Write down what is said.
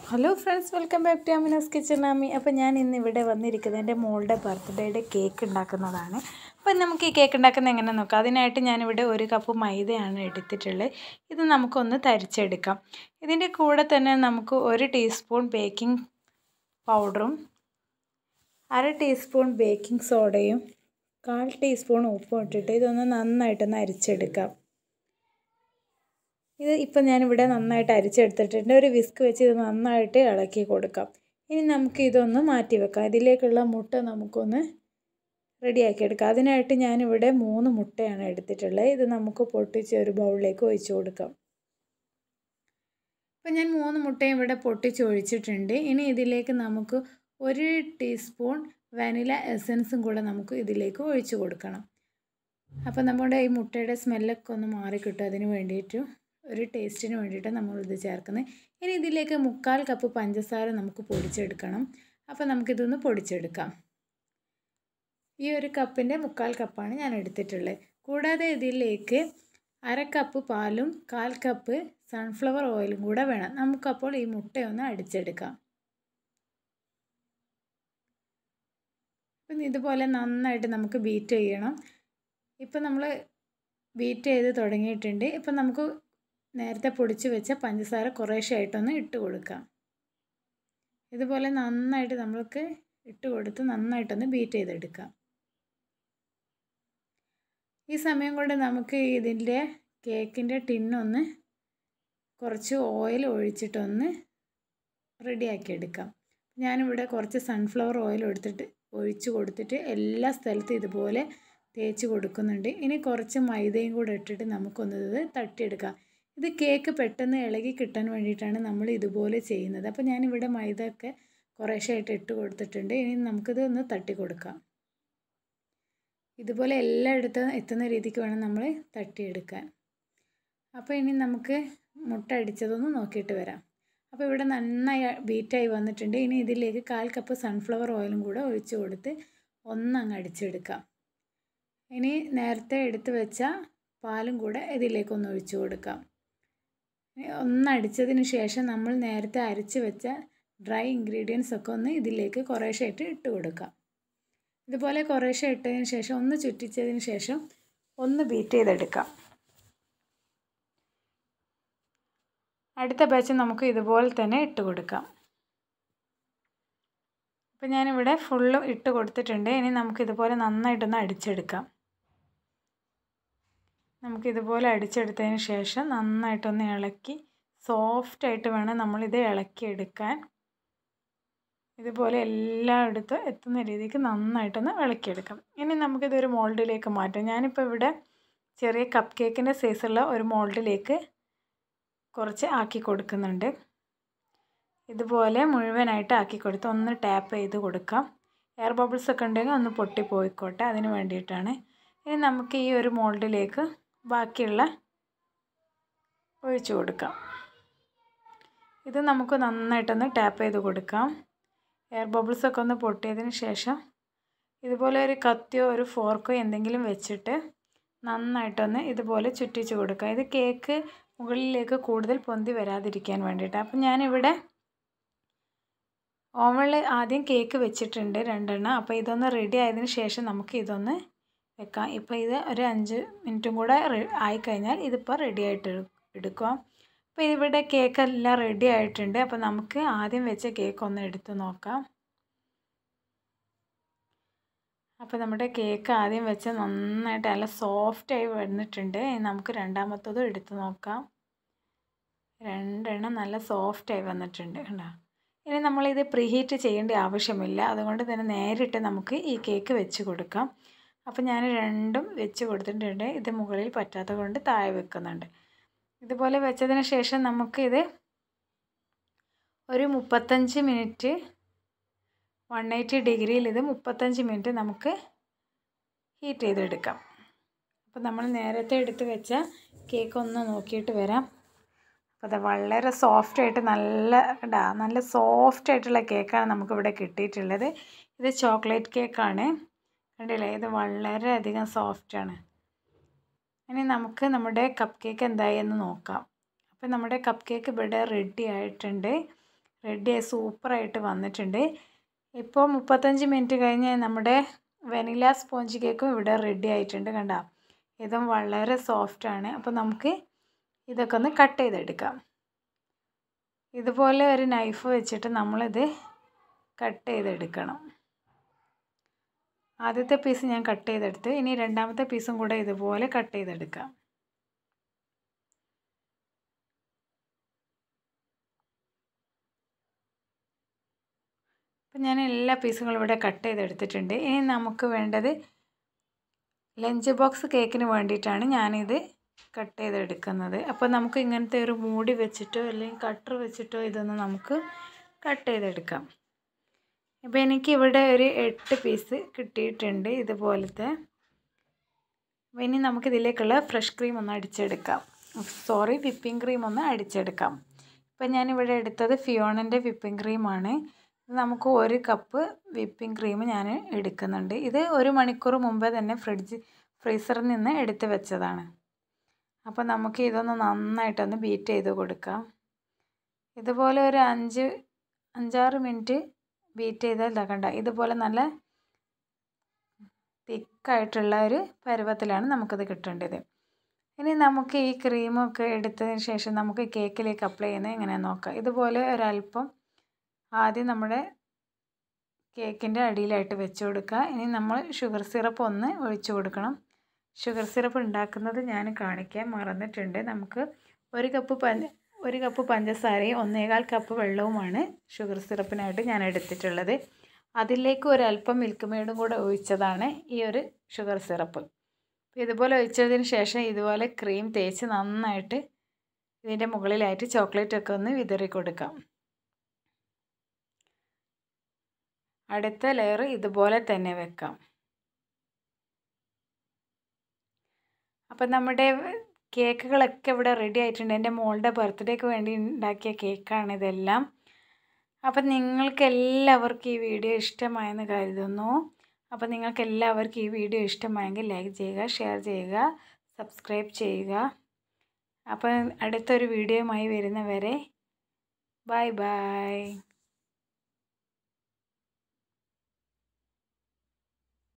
hello friends welcome back to Amina's kitchen ആമി അപ്പോൾ ഞാൻ ഇന്ന് ഇവിടെ വന്നിരിക്കുന്നത് എൻ്റെ മോളുടെ ബർത്ത്ഡേയുടെ കേക്ക് ഉണ്ടാക്കുന്നതാണ് അപ്പോൾ നമുക്ക് ഈ കേക്ക് ഉണ്ടാക്കുന്നത് എങ്ങനെ നോക്കാം അതിനായിട്ട് ഞാനിവിടെ ഒരു കപ്പ് മൈദയാണ് എടുത്തിട്ടുള്ളത് ഇത് നമുക്കൊന്ന് തരിച്ചെടുക്കാം ഇതിൻ്റെ കൂടെ തന്നെ നമുക്ക് ഒരു ടീസ്പൂൺ ബേക്കിംഗ് പൗഡറും അര ടീസ്പൂൺ ബേക്കിംഗ് സോഡയും കാൽ ടീസ്പൂൺ ഉപ്പും ഇട്ടിട്ട് ഇതൊന്ന് നന്നായിട്ടൊന്ന് അരിച്ചെടുക്കാം ഇത് ഇപ്പം ഞാനിവിടെ നന്നായിട്ട് അരിച്ചെടുത്തിട്ടുണ്ട് ഒരു വിസ്ക് വെച്ച് ഇത് നന്നായിട്ട് ഇളക്കി കൊടുക്കാം ഇനി നമുക്ക് ഇതൊന്ന് മാറ്റി വെക്കാം ഇതിലേക്കുള്ള മുട്ട നമുക്കൊന്ന് റെഡിയാക്കി എടുക്കാം അതിനായിട്ട് ഞാനിവിടെ മൂന്ന് മുട്ടയാണ് എടുത്തിട്ടുള്ളത് ഇത് നമുക്ക് പൊട്ടിച്ച് ഒരു ബൗളിലേക്ക് ഒഴിച്ച് കൊടുക്കാം ഇപ്പം ഞാൻ മൂന്ന് മുട്ടയും ഇവിടെ പൊട്ടിച്ച് ഒഴിച്ചിട്ടുണ്ട് ഇനി ഇതിലേക്ക് നമുക്ക് ഒരു ടീസ്പൂൺ വാനില എസൻസും കൂടെ നമുക്ക് ഇതിലേക്ക് ഒഴിച്ച് കൊടുക്കണം അപ്പോൾ നമ്മുടെ ഈ മുട്ടയുടെ സ്മെല്ലൊക്കെ ഒന്ന് മാറിക്കിട്ടും അതിന് വേണ്ടിയിട്ട് ഒരു ടേസ്റ്റിന് വേണ്ടിയിട്ട് നമ്മളിത് ചേർക്കുന്നത് ഇനി ഇതിലേക്ക് മുക്കാൽ കപ്പ് പഞ്ചസാര നമുക്ക് പൊടിച്ചെടുക്കണം അപ്പോൾ നമുക്കിതൊന്ന് പൊടിച്ചെടുക്കാം ഈ ഒരു കപ്പിൻ്റെ മുക്കാൽ കപ്പാണ് ഞാൻ എടുത്തിട്ടുള്ളത് കൂടാതെ ഇതിലേക്ക് അര കപ്പ് പാലും കാൽ കപ്പ് സൺഫ്ലവർ ഓയിലും കൂടെ വേണം നമുക്കപ്പോൾ ഈ മുട്ടയൊന്ന് അടിച്ചെടുക്കാം അപ്പം ഇതുപോലെ നന്നായിട്ട് നമുക്ക് ബീറ്റ് ചെയ്യണം ഇപ്പം നമ്മൾ ബീറ്റ് ചെയ്ത് തുടങ്ങിയിട്ടുണ്ട് ഇപ്പം നമുക്ക് നേരത്തെ പൊടിച്ച് വെച്ച പഞ്ചസാര കുറേശ്ശെ ആയിട്ടൊന്ന് ഇട്ട് കൊടുക്കാം ഇതുപോലെ നന്നായിട്ട് നമ്മൾക്ക് ഇട്ട് കൊടുത്ത് നന്നായിട്ടൊന്ന് ബീറ്റ് ചെയ്തെടുക്കാം ഈ സമയം കൊണ്ട് നമുക്ക് ഇതിൻ്റെ കേക്കിൻ്റെ ടിന്നൊന്ന് കുറച്ച് ഓയിൽ ഒഴിച്ചിട്ടൊന്ന് റെഡിയാക്കി എടുക്കാം ഞാനിവിടെ കുറച്ച് സൺഫ്ലവർ ഓയിൽ എടുത്തിട്ട് ഒഴിച്ച് കൊടുത്തിട്ട് എല്ലാ സ്ഥലത്തും ഇതുപോലെ തേച്ച് കൊടുക്കുന്നുണ്ട് ഇനി കുറച്ച് മൈദയും കൂടെ ഇട്ടിട്ട് നമുക്കൊന്ന് ഇത് തട്ടിയെടുക്കാം ഇത് കേക്ക് പെട്ടെന്ന് ഇളകി കിട്ടാൻ വേണ്ടിയിട്ടാണ് നമ്മൾ ഇതുപോലെ ചെയ്യുന്നത് അപ്പോൾ ഞാനിവിടെ മൈദ ഒക്കെ കുറേശ്ശായിട്ട് ഇട്ട് കൊടുത്തിട്ടുണ്ട് ഇനി നമുക്കിത് ഒന്ന് തട്ടി കൊടുക്കാം ഇതുപോലെ എല്ലായിടത്തും എത്തുന്ന രീതിക്ക് വേണം നമ്മൾ തട്ടിയെടുക്കാൻ അപ്പോൾ ഇനി നമുക്ക് മുട്ട അടിച്ചതൊന്ന് നോക്കിയിട്ട് വരാം അപ്പോൾ ഇവിടെ നന്നായി ബീറ്റായി വന്നിട്ടുണ്ട് ഇനി ഇതിലേക്ക് കാൽ കപ്പ് സൺഫ്ലവർ ഓയിലും കൂടെ ഒഴിച്ച് കൊടുത്ത് ഒന്നങ്ങ് അടിച്ചെടുക്കാം ഇനി നേരത്തെ എടുത്ത് വെച്ച പാലും കൂടെ ഇതിലേക്കൊന്ന് ഒഴിച്ചു കൊടുക്കാം ഒന്നടിച്ചതിന് ശേഷം നമ്മൾ നേരത്തെ അരച്ച് വെച്ച ഡ്രൈ ഇൻഗ്രീഡിയൻസ് ഒക്കെ ഒന്ന് ഇതിലേക്ക് കുറേശ്ശായിട്ട് ഇട്ട് കൊടുക്കാം ഇതുപോലെ കുറേശ്ശെ ഇട്ടതിന് ശേഷം ഒന്ന് ചുറ്റിച്ചതിന് ശേഷം ഒന്ന് ബീറ്റ് ചെയ്തെടുക്കാം അടുത്ത ബാച്ച് നമുക്ക് ഇതുപോലെ തന്നെ ഇട്ട് കൊടുക്കാം അപ്പോൾ ഞാനിവിടെ ഫുള്ള് ഇട്ട് കൊടുത്തിട്ടുണ്ട് ഇനി നമുക്കിതുപോലെ നന്നായിട്ടൊന്ന് അടിച്ചെടുക്കാം നമുക്കിതുപോലെ അടിച്ചെടുത്തതിന് ശേഷം നന്നായിട്ടൊന്ന് ഇളക്കി സോഫ്റ്റായിട്ട് വേണം നമ്മളിത് ഇളക്കിയെടുക്കാൻ ഇതുപോലെ എല്ലായിടത്തും എത്തുന്ന രീതിക്ക് നന്നായിട്ടൊന്ന് ഇളക്കിയെടുക്കാം ഇനി നമുക്കിതൊരു മോൾഡിലേക്ക് മാറ്റാം ഞാനിപ്പോൾ ഇവിടെ ചെറിയ കപ്പ് കേക്കിൻ്റെ സൈസുള്ള ഒരു മോൾഡിലേക്ക് കുറച്ച് ആക്കി കൊടുക്കുന്നുണ്ട് ഇതുപോലെ മുഴുവനായിട്ട് ആക്കി കൊടുത്ത് ഒന്ന് ടാപ്പ് ചെയ്ത് കൊടുക്കാം എയർ ബബിൾസ് ഒക്കെ ഉണ്ടെങ്കിൽ ഒന്ന് പൊട്ടി പോയിക്കോട്ടെ അതിന് വേണ്ടിയിട്ടാണ് ഇനി നമുക്ക് ഈ ഒരു മോൾഡിലേക്ക് ബാക്കിയുള്ള ഒഴിച്ചു കൊടുക്കാം ഇത് നമുക്ക് നന്നായിട്ടൊന്ന് ടാപ്പ് ചെയ്ത് കൊടുക്കാം എയർ ബബിൾസ് ഒക്കെ ഒന്ന് പൊട്ടിയതിന് ശേഷം ഇതുപോലെ ഒരു കത്തിയോ ഒരു ഫോർക്കോ എന്തെങ്കിലും വെച്ചിട്ട് നന്നായിട്ടൊന്ന് ഇതുപോലെ ചുറ്റിച്ച് കൊടുക്കാം ഇത് കേക്ക് മുകളിലേക്ക് കൂടുതൽ പൊന്തി വരാതിരിക്കാൻ വേണ്ടിയിട്ട് അപ്പം ഞാനിവിടെ ഓവണിൽ ആദ്യം കേക്ക് വെച്ചിട്ടുണ്ട് രണ്ടെണ്ണം അപ്പോൾ ഇതൊന്ന് റെഡി ആയതിനു ശേഷം നമുക്ക് ഇതൊന്ന് വെക്കാം ഇപ്പോൾ ഇത് ഒരു അഞ്ച് മിനിറ്റും കൂടെ ആയിക്കഴിഞ്ഞാൽ ഇതിപ്പോൾ റെഡി ആയിട്ട് എടുക്കാം അപ്പോൾ ഇവിടെ കേക്കെല്ലാം റെഡി ആയിട്ടുണ്ട് അപ്പോൾ നമുക്ക് ആദ്യം വെച്ച കേക്ക് ഒന്ന് എടുത്ത് നോക്കാം അപ്പോൾ നമ്മുടെ കേക്ക് ആദ്യം വെച്ച നന്നായിട്ട് നല്ല സോഫ്റ്റായി വന്നിട്ടുണ്ട് നമുക്ക് രണ്ടാമത്തതും എടുത്ത് നോക്കാം രണ്ടെണ്ണം നല്ല സോഫ്റ്റായി വന്നിട്ടുണ്ട് കണ്ടോ ഇനി നമ്മളിത് പ്രീഹീറ്റ് ചെയ്യേണ്ട ആവശ്യമില്ല അതുകൊണ്ട് തന്നെ നേരിട്ട് നമുക്ക് ഈ കേക്ക് വെച്ച് കൊടുക്കാം അപ്പോൾ ഞാൻ രണ്ടും വെച്ച് കൊടുത്തിട്ടുണ്ട് ഇത് മുകളിൽ പറ്റാത്തത് കൊണ്ട് താഴെ വെക്കുന്നുണ്ട് ഇതുപോലെ വെച്ചതിന് ശേഷം നമുക്കിത് ഒരു മുപ്പത്തഞ്ച് മിനിറ്റ് വൺ എയ്റ്റി ഡിഗ്രിയിൽ ഇത് മുപ്പത്തഞ്ച് മിനിറ്റ് നമുക്ക് ഹീറ്റ് ചെയ്തെടുക്കാം അപ്പോൾ നമ്മൾ നേരത്തെ എടുത്ത് വെച്ച കേക്ക് ഒന്ന് നോക്കിയിട്ട് വരാം അപ്പോൾ അത് വളരെ സോഫ്റ്റായിട്ട് നല്ല ഇടാ നല്ല സോഫ്റ്റ് ആയിട്ടുള്ള കേക്കാണ് നമുക്കിവിടെ കിട്ടിയിട്ടുള്ളത് ഇത് ചോക്ലേറ്റ് കേക്കാണ് കണ്ടില്ലേ ഇത് വളരെയധികം സോഫ്റ്റാണ് ഇനി നമുക്ക് നമ്മുടെ കപ്പ് കേക്ക് എന്തായി എന്ന് നോക്കാം അപ്പോൾ നമ്മുടെ കപ്പ് കേക്ക് ഇവിടെ റെഡി ആയിട്ടുണ്ട് റെഡിയായി സൂപ്പറായിട്ട് വന്നിട്ടുണ്ട് ഇപ്പോൾ മുപ്പത്തഞ്ച് മിനിറ്റ് കഴിഞ്ഞ് നമ്മുടെ വെനില സ്പോഞ്ച് കേക്കും ഇവിടെ റെഡി ആയിട്ടുണ്ട് കണ്ട ഇതും വളരെ സോഫ്റ്റാണ് അപ്പോൾ നമുക്ക് ഇതൊക്കെ ഒന്ന് കട്ട് ചെയ്തെടുക്കാം ഇതുപോലെ ഒരു നൈഫ് വെച്ചിട്ട് നമ്മളിത് കട്ട് ചെയ്തെടുക്കണം ആദ്യത്തെ പീസ് ഞാൻ കട്ട് ചെയ്തെടുത്ത് ഇനി രണ്ടാമത്തെ പീസും കൂടെ ഇതുപോലെ കട്ട് ചെയ്തെടുക്കാം അപ്പം ഞാൻ എല്ലാ പീസുകളും ഇവിടെ കട്ട് ചെയ്തെടുത്തിട്ടുണ്ട് ഇനി നമുക്ക് വേണ്ടത് ലഞ്ച് ബോക്സ് കേക്കിന് വേണ്ടിയിട്ടാണ് ഞാനിത് കട്ട് ചെയ്തെടുക്കുന്നത് അപ്പോൾ നമുക്ക് ഇങ്ങനത്തെ ഒരു മൂടി വെച്ചിട്ടോ അല്ലെങ്കിൽ കട്ടർ വെച്ചിട്ടോ ഇതൊന്ന് നമുക്ക് കട്ട് ചെയ്തെടുക്കാം അപ്പോൾ എനിക്ക് ഇവിടെ ഒരു എട്ട് പീസ് കിട്ടിയിട്ടുണ്ട് ഇതുപോലത്തെ അപ്പോൾ ഇനി നമുക്കിതിലേക്കുള്ള ഫ്രഷ് ക്രീം ഒന്ന് അടിച്ചെടുക്കാം സോറി വിപ്പിംഗ് ക്രീം ഒന്ന് അടിച്ചെടുക്കാം ഇപ്പം ഞാനിവിടെ എടുത്തത് ഫിയോണിൻ്റെ വിപ്പിംഗ് ക്രീമാണ് നമുക്ക് ഒരു കപ്പ് വിപ്പിംഗ് ക്രീം ഞാൻ എടുക്കുന്നുണ്ട് ഇത് ഒരു മണിക്കൂർ മുമ്പേ തന്നെ ഫ്രിഡ്ജ് ഫ്രീസറിൽ നിന്ന് എടുത്ത് വെച്ചതാണ് അപ്പോൾ നമുക്ക് ഇതൊന്ന് നന്നായിട്ടൊന്ന് ബീറ്റ് ചെയ്ത് കൊടുക്കാം ഇതുപോലെ ഒരു അഞ്ച് അഞ്ചാറ് മിനിറ്റ് ബീറ്റ് ചെയ്താൽ ഇതാക്കണ്ട ഇതുപോലെ നല്ല തിക്കായിട്ടുള്ള ഒരു പരുവത്തിലാണ് നമുക്കിത് കിട്ടേണ്ടത് ഇനി നമുക്ക് ഈ ക്രീമൊക്കെ എടുത്തതിന് ശേഷം നമുക്ക് കേക്കിലേക്ക് അപ്ലൈ ചെയ്യുന്നത് എങ്ങനെയാണെന്ന് നോക്കാം ഇതുപോലെ ഒരല്പം ആദ്യം നമ്മുടെ കേക്കിൻ്റെ അടിയിലായിട്ട് വെച്ച് കൊടുക്കുക ഇനി നമ്മൾ ഷുഗർ സിറപ്പ് ഒന്ന് ഒഴിച്ചു കൊടുക്കണം ഷുഗർ സിറപ്പ് ഉണ്ടാക്കുന്നത് ഞാൻ കാണിക്കാൻ മറന്നിട്ടുണ്ട് നമുക്ക് ഒരു കപ്പ് പഞ്ച ഒരു കപ്പ് പഞ്ചസാരയും ഒന്നേകാൽ കപ്പ് വെള്ളവുമാണ് ഷുഗർ സിറപ്പിനായിട്ട് ഞാൻ എടുത്തിട്ടുള്ളത് അതിലേക്ക് ഒരല്പം മിൽക്ക് മെയ്ഡും കൂടെ ഒഴിച്ചതാണ് ഈ ഒരു ഷുഗർ സിറപ്പ് ഇതുപോലെ ഒഴിച്ചതിന് ശേഷം ഇതുപോലെ ക്രീം തേച്ച് നന്നായിട്ട് ഇതിൻ്റെ മുകളിലായിട്ട് ചോക്ലേറ്റ് ഒക്കെ ഒന്ന് വിതറി കൊടുക്കാം അടുത്ത ലെയർ ഇതുപോലെ തന്നെ വെക്കാം അപ്പം നമ്മുടെ കേക്കുകളൊക്കെ ഇവിടെ റെഡി ആയിട്ടുണ്ട് എൻ്റെ മോളുടെ ബർത്ത്ഡേക്ക് വേണ്ടി ഉണ്ടാക്കിയ കേക്കാണ് ഇതെല്ലാം അപ്പം നിങ്ങൾക്ക് എല്ലാവർക്കും ഈ വീഡിയോ ഇഷ്ടമായെന്ന് കരുതുന്നു അപ്പം നിങ്ങൾക്ക് എല്ലാവർക്കും ഈ വീഡിയോ ഇഷ്ടമായെങ്കിൽ ലൈക്ക് ചെയ്യുക ഷെയർ ചെയ്യുക സബ്സ്ക്രൈബ് ചെയ്യുക അപ്പം അടുത്തൊരു വീഡിയോയുമായി വരുന്നവരെ ബൈ ബൈ